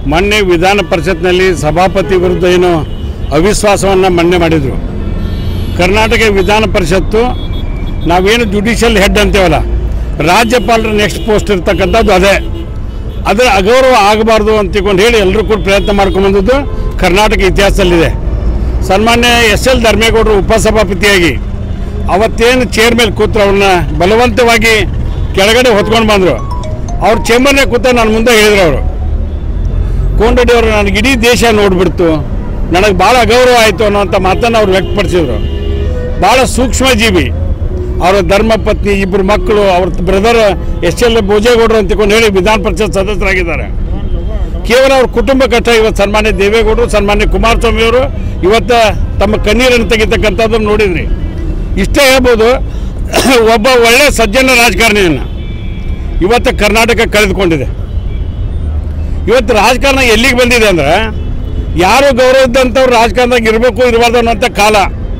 ಮೊನ್ನೆ ವಿಧಾನ ಪರಿಷತ್ನಲ್ಲಿ ಸಭಾಪತಿ ವಿರುದ್ಧ ಏನು ಅವಿಶ್ವಾಸವನ್ನು ಮನ್ನೆ ಮಾಡಿದರು ಕರ್ನಾಟಕ ವಿಧಾನ ಪರಿಷತ್ತು ನಾವೇನು ಜುಡಿಷಿಯಲ್ ಹೆಡ್ ಅಂತೇವಲ್ಲ ರಾಜ್ಯಪಾಲರ ನೆಕ್ಸ್ಟ್ ಪೋಸ್ಟ್ ಇರ್ತಕ್ಕಂಥದ್ದು ಅದೇ ಅದರ ಅಗೌರವ ಆಗಬಾರ್ದು ಅಂತ ತಿಳ್ಕೊಂಡು ಹೇಳಿ ಎಲ್ಲರೂ ಕೂಡ ಪ್ರಯತ್ನ ಮಾಡ್ಕೊಂಬಂದದ್ದು ಕರ್ನಾಟಕ ಇತಿಹಾಸದಲ್ಲಿದೆ ಸನ್ಮಾನ್ಯ ಎಸ್ ಎಲ್ ಧರ್ಮೇಗೌಡರು ಉಪಸಭಾಪತಿಯಾಗಿ ಅವತ್ತೇನು ಚೇರ್ ಮೇಲೆ ಕೂತ್ರು ಅವ್ರನ್ನ ಬಲವಂತವಾಗಿ ಕೆಳಗಡೆ ಹೊತ್ಕೊಂಡು ಬಂದರು ಅವ್ರ ಚೇಂಬರ್ನೇ ಕೂತ ನಾನು ಮುಂದೆ ಹೇಳಿದ್ರು ಅವರು ಕೋಂಡಡಿ ಅವರು ನನಗೆ ಇಡೀ ದೇಶ ನೋಡ್ಬಿಡ್ತು ನನಗೆ ಭಾಳ ಅಗೌರವ ಆಯಿತು ಅನ್ನೋಂಥ ಮಾತನ್ನು ಅವ್ರು ವ್ಯಕ್ತಪಡಿಸಿದ್ರು ಭಾಳ ಸೂಕ್ಷ್ಮ ಜೀವಿ ಅವರ ಧರ್ಮ ಪತ್ನಿ ಇಬ್ಬರು ಮಕ್ಕಳು ಅವ್ರ ಬ್ರದರ್ ಎಸ್ ಎಲ್ ಭೋಜೇಗೌಡರು ಅಂತ ತಿಳ್ಕೊಂಡು ಹೇಳಿ ವಿಧಾನ ಪರಿಷತ್ ಸದಸ್ಯರಾಗಿದ್ದಾರೆ ಕೇವಲ ಅವ್ರ ಕುಟುಂಬ ಕಷ್ಟ ಇವತ್ತು ಸನ್ಮಾನ್ಯ ದೇವೇಗೌಡರು ಸನ್ಮಾನ್ಯ ಕುಮಾರಸ್ವಾಮಿ ಅವರು ಇವತ್ತು ತಮ್ಮ ಕಣ್ಣೀರನ್ನು ತೆಗಿತಕ್ಕಂಥದ್ದನ್ನು ನೋಡಿದ್ರಿ ಇಷ್ಟೇ ಹೇಳ್ಬೋದು ಒಬ್ಬ ಒಳ್ಳೆ ಸಜ್ಜನ ರಾಜಕಾರಣಿಯನ್ನು ಇವತ್ತು ಕರ್ನಾಟಕ ಕಳೆದುಕೊಂಡಿದೆ ಇವತ್ತು ರಾಜಕಾರಣ ಎಲ್ಲಿಗೆ ಬಂದಿದೆ ಅಂದ್ರೆ ಯಾರು ಗೌರವ ಇದ್ದಂಥವ್ರು ರಾಜಕಾರಣದಾಗ ಇರಬೇಕು ಇರಬಾರ್ದು ಅನ್ನೋಂಥ ಕಾಲ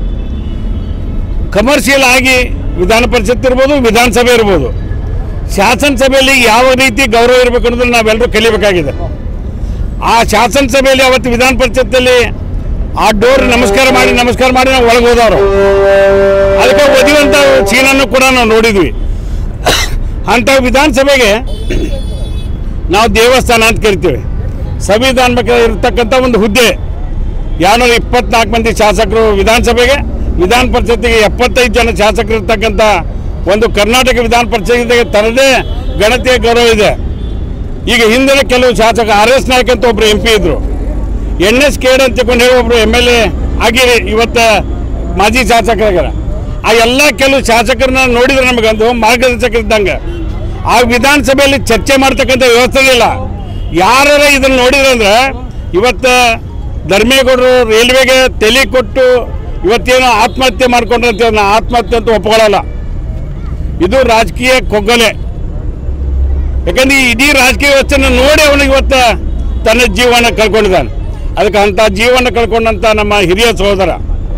ಕಮರ್ಷಿಯಲ್ ಆಗಿ ವಿಧಾನ ಪರಿಷತ್ ಇರ್ಬೋದು ವಿಧಾನಸಭೆ ಇರ್ಬೋದು ಶಾಸನಸಭೆಯಲ್ಲಿ ಯಾವ ರೀತಿ ಗೌರವ ಇರಬೇಕು ಅನ್ನೋದನ್ನ ನಾವೆಲ್ಲರೂ ಕಲಿಬೇಕಾಗಿದೆ ಆ ಶಾಸನಸಭೆಯಲ್ಲಿ ಅವತ್ತು ವಿಧಾನ ಪರಿಷತ್ತಲ್ಲಿ ಆ ಡೋರ್ ನಮಸ್ಕಾರ ಮಾಡಿ ನಮಸ್ಕಾರ ಮಾಡಿ ನಾವು ಒಳಗೆ ಹೋದವರು ಅದಕ್ಕೆ ಒದಿಯುವಂಥ ಸೀನನ್ನು ಕೂಡ ನಾವು ನೋಡಿದ್ವಿ ಅಂಥ ವಿಧಾನಸಭೆಗೆ ನಾವು ದೇವಸ್ಥಾನ ಅಂತ ಕರಿತೀವಿ ಸಂವಿಧಾನಕ್ಕೆ ಇರತಕ್ಕಂಥ ಒಂದು ಹುದ್ದೆ ಎರಡುನೂರ ಇಪ್ಪತ್ನಾಲ್ಕು ಮಂದಿ ಶಾಸಕರು ವಿಧಾನಸಭೆಗೆ ವಿಧಾನ ಪರಿಷತ್ತಿಗೆ ಎಪ್ಪತ್ತೈದು ಜನ ಶಾಸಕರು ಇರ್ತಕ್ಕಂಥ ಒಂದು ಕರ್ನಾಟಕ ವಿಧಾನ ಪರಿಷತ್ತಿಗೆ ತನ್ನದೇ ಗಣತಿಯ ಗೌರವ ಇದೆ ಈಗ ಹಿಂದಿನ ಕೆಲವು ಶಾಸಕ ಆರ್ ಎಸ್ ನಾಯಕ್ ಅಂತ ಒಬ್ರು ಎಂ ಪಿ ಇದ್ರು ಎನ್ ಎಸ್ ಕೇಡ್ ಅಂತ ತಿಳ್ಕೊಂಡು ಹೇಳಿ ಒಬ್ರು ಎಮ್ ಎಲ್ ಎ ಆಗಿ ಇವತ್ತು ಮಾಜಿ ಶಾಸಕರಾಗ್ಯಾರ ಆ ಎಲ್ಲ ಕೆಲವು ಶಾಸಕರನ್ನ ನೋಡಿದ್ರೆ ನಮಗೊಂದು ಮಾರ್ಗದರ್ಶಕರಿದ್ದಂಗೆ ಆ ವಿಧಾನಸಭೆಯಲ್ಲಿ ಚರ್ಚೆ ಮಾಡ್ತಕ್ಕಂಥ ವ್ಯವಸ್ಥೆ ಇಲ್ಲ ಯಾರು ಇದನ್ನು ನೋಡಿದ್ರೆ ಅಂದ್ರೆ ಇವತ್ತು ಧರ್ಮೇಗೌಡರು ರೈಲ್ವೆಗೆ ತಲೆ ಕೊಟ್ಟು ಇವತ್ತೇನೋ ಆತ್ಮಹತ್ಯೆ ಮಾಡ್ಕೊಂಡ್ರೆ ಅಂತ ನಾ ಆತ್ಮಹತ್ಯೆ ಅಂತ ಒಪ್ಕೊಳ್ಳಲ್ಲ ಇದು ರಾಜಕೀಯ ಕೊಗ್ಗಲೆ ಯಾಕಂದ್ರೆ ಈ ಇಡೀ ರಾಜಕೀಯ ವ್ಯವಸ್ಥೆನ ನೋಡಿ ಅವನಿಗೆ ಇವತ್ತು ತನ್ನ ಜೀವನ ಕಳ್ಕೊಂಡಿದ್ದಾನೆ ಅದಕ್ಕೆ ಅಂಥ ಜೀವನ ಕಳ್ಕೊಂಡಂಥ ನಮ್ಮ ಹಿರಿಯ ಸಹೋದರ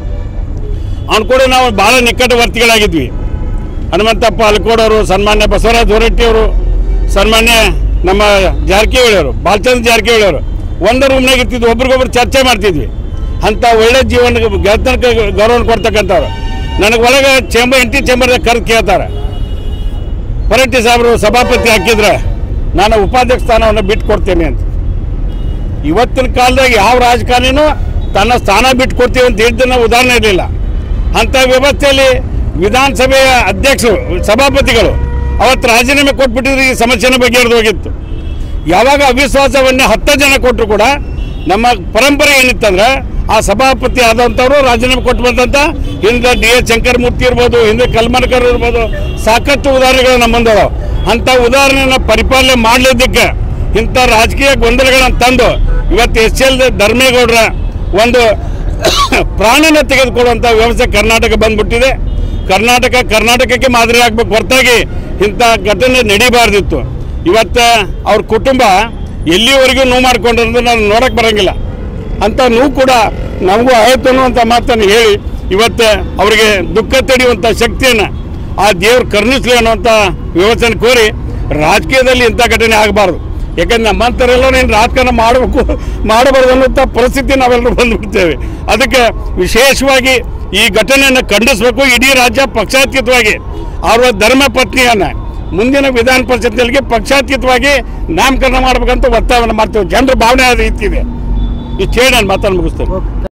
ಅವನು ಕೂಡ ನಾವು ಭಾಳ ನಿಕಟವರ್ತಿಗಳಾಗಿದ್ವಿ ಹನುಮಂತಪ್ಪ ಅಲ್ಕೋಡವರು ಸನ್ಮಾನ್ಯ ಬಸವರಾಜ ಹೊರಟ್ಟಿ ಅವರು ಸನ್ಮಾನ್ಯ ನಮ್ಮ ಜಾರಕಿಹೊಳಿ ಅವರು ಬಾಲಚಂದ್ರ ಜಾರಕಿಹೊಳಿ ಅವರು ಒಂದು ರೂಮ್ನಾಗ ಇರ್ತಿದ್ವಿ ಒಬ್ರಿಗೊಬ್ರು ಚರ್ಚೆ ಮಾಡ್ತಿದ್ವಿ ಅಂಥ ಒಳ್ಳೆ ಜೀವನ ಗೆಳತನಕ್ಕೆ ಗೌರವ ಕೊಡ್ತಕ್ಕಂಥವ್ರು ನನಗೆ ಒಳಗೆ ಚೇಂಬರ್ ಎಂಟಿ ಚೇಂಬರ್ದಾಗ ಕರೆದು ಕೇಳ್ತಾರೆ ಹೊರಟ್ಟಿ ಸಾಹೇಬರು ಸಭಾಪತಿ ಹಾಕಿದ್ರೆ ನಾನು ಉಪಾಧ್ಯಕ್ಷ ಸ್ಥಾನವನ್ನು ಬಿಟ್ಟು ಕೊಡ್ತೇನೆ ಅಂತ ಇವತ್ತಿನ ಕಾಲದಾಗ ಯಾವ ರಾಜಕಾರಣಿನೂ ತನ್ನ ಸ್ಥಾನ ಬಿಟ್ಟು ಕೊಡ್ತೀವಿ ಅಂತ ಹೇಳಿದ್ದನ್ನ ಉದಾಹರಣೆ ಇರಲಿಲ್ಲ ಅಂಥ ವ್ಯವಸ್ಥೆಯಲ್ಲಿ ವಿಧಾನಸಭೆಯ ಅಧ್ಯಕ್ಷರು ಸಭಾಪತಿಗಳು ಅವತ್ತು ರಾಜೀನಾಮೆ ಕೊಟ್ಬಿಟ್ಟಿದ್ರೆ ಈ ಸಮಸ್ಯೆನ ಬಗೆಹರಿದು ಹೋಗಿತ್ತು ಯಾವಾಗ ಅವಿಶ್ವಾಸವನ್ನೇ ಹತ್ತು ಜನ ಕೊಟ್ಟರು ಕೂಡ ನಮ್ಮ ಪರಂಪರೆ ಏನಿತ್ತಂದ್ರೆ ಆ ಸಭಾಪತಿ ಆದಂಥವ್ರು ರಾಜೀನಾಮೆ ಕೊಟ್ಟು ಬಂದಂಥ ಹಿಂದೆ ಡಿ ಎಸ್ ಶಂಕರಮೂರ್ತಿ ಇರ್ಬೋದು ಹಿಂದೆ ಕಲ್ಮನ್ಕರ್ ಇರ್ಬೋದು ಸಾಕಷ್ಟು ಉದಾಹರಣೆಗಳು ನಮ್ಮ ಮುಂದವ ಅಂಥ ಉದಾಹರಣೆನ ಪರಿಪಾಲನೆ ಮಾಡಲಿದ್ದಕ್ಕೆ ಇಂಥ ರಾಜಕೀಯ ಗೊಂದಲಗಳನ್ನು ತಂದು ಇವತ್ತು ಎಸ್ ಎಲ್ ಧರ್ಮೇಗೌಡರ ಒಂದು ಪ್ರಾಣನ ತೆಗೆದುಕೊಳ್ಳುವಂಥ ವ್ಯವಸ್ಥೆ ಕರ್ನಾಟಕ ಬಂದ್ಬಿಟ್ಟಿದೆ ಕರ್ನಾಟಕ ಕರ್ನಾಟಕಕ್ಕೆ ಮಾದರಿ ಆಗ್ಬೇಕು ಹೊರತಾಗಿ ಇಂಥ ಘಟನೆ ನಡೀಬಾರ್ದಿತ್ತು ಇವತ್ತು ಅವ್ರ ಕುಟುಂಬ ಎಲ್ಲಿವರೆಗೂ ನೋವು ಮಾಡ್ಕೊಂಡ್ರೆ ನಾನು ನೋಡಕ್ಕೆ ಬರೋಂಗಿಲ್ಲ ಅಂತ ನೋವು ಕೂಡ ನಮಗೂ ಆಯಿತು ಅನ್ನುವಂಥ ಮಾತನ್ನು ಹೇಳಿ ಇವತ್ತು ಅವರಿಗೆ ದುಃಖ ತಡೆಯುವಂಥ ಶಕ್ತಿಯನ್ನು ಆ ದೇವ್ರು ಕರುಣಿಸ್ಲಿ ಅನ್ನುವಂಥ ವ್ಯವಸ್ಥೆನ ಕೋರಿ ರಾಜಕೀಯದಲ್ಲಿ ಇಂಥ ಘಟನೆ ಆಗಬಾರ್ದು ಯಾಕಂದ್ರೆ ನಮ್ಮಂಥರೆಲ್ಲ ನೀನು ರಾಜಕಾರಣ ಮಾಡಬೇಕು ಮಾಡಬಾರ್ದು ಅನ್ನುವಂಥ ಪರಿಸ್ಥಿತಿ ನಾವೆಲ್ಲರೂ ಬಂದುಬಿಡ್ತೇವೆ ಅದಕ್ಕೆ ವಿಶೇಷವಾಗಿ ಈ ಘಟನೆಯನ್ನು ಖಂಡಿಸಬೇಕು ಇಡೀ ರಾಜ್ಯ ಪಕ್ಷಾತೀತವಾಗಿ ಅವರ ಧರ್ಮ ಪತ್ನಿಯನ್ನು ಮುಂದಿನ ವಿಧಾನ ಪರಿಷತ್ನಲ್ಲಿ ಪಕ್ಷಾತೀತವಾಗಿ ನಾಮಕರಣ ಮಾಡ್ಬೇಕಂತ ಒತ್ತಾಯವನ್ನು ಮಾಡ್ತೇವೆ ಜನರ ಭಾವನೆ ಆ ರೀತಿ ಇದೆ ಇಷ್ಟು ಹೇಳಿ ನಾನು ಮಾತನ್ನು ಮುಗಿಸ್ತೇನೆ